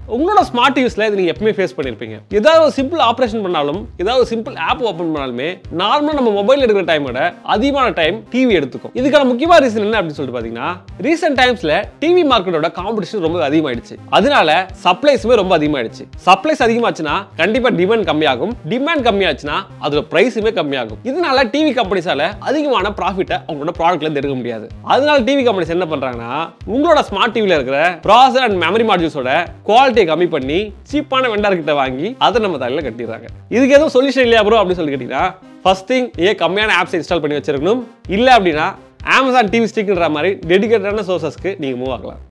உங்களோட ஸ்மார்ட் டிவிஸ்ல இது நீங்க எப்பவுமே ஃபேஸ் பண்ணிருப்பீங்க ஏதாவது ஒரு சிம்பிள் ஆபரேஷன் பண்ணாலும் ஏதாவது ஒரு சிம்பிள் ஆப் ஓபன் பண்ணாலுமே நார்மலா நம்ம மொபைல் எடுக்கிற டைமோட அதிகமான டைம் டிவி எடுத்துக்கும் இதுக்கான முக்கியமான ரீசன் என்ன அப்படின்னு சொல்லிட்டு பாத்தீங்கன்னா ரீசெண்ட் டைம்ஸ்ல டிவி மார்க்கெட்டோட காம்படிஷன் ரொம்ப அதிகமாயிடுச்சு அதனால சப்ளைஸுமே ரொம்ப அதிகமாயிடுச்சு சப்ளைஸ் அதிகமாச்சுன்னா கண்டிப்பா டிமாண்ட் கம்மியாகும் டிமாண்ட் கம்மியாச்சுன்னா அதோட பிரைஸுமே கம்மியாகும் இதனால டிவி கம்பெனிஸால அதிகமான ப்ராஃபிட்டை அவங்களோட ப்ராடக்ட்ல இருந்து எடுக்க முடியாது அதனால டிவி கம்பெனிஸ் என்ன பண்றாங்கன்னா உங்களோட ஸ்மார்ட் டிவில இருக்கிற ப்ராசர் அண்ட் மெமரி மாடியூல்ஸோட குவாலிட்டியை கம்மி பண்ணி சீப்பான வெண்டார் கிட்ட வாங்கி அதை நம்ம தலையில கட்டிடுறாங்க இதுக்கு எதுவும் சொல்யூஷன் இல்லையா ப்ரோ அப்படின்னு சொல்லி கேட்டீங்கன்னா ஃபர்ஸ்ட் திங் ஏன் கம்மியான ஆப்ஸ் இன்ஸ்டால் பண்ணி வச்சிருக்கணும் இல்லை அப்படின்னா அமேசான் டிவி ஸ்டிக்ன்ற மாதிரி டெடிகேட்டடான சோர்சஸ்க்கு நீங்கள் மூவ் ஆகலாம்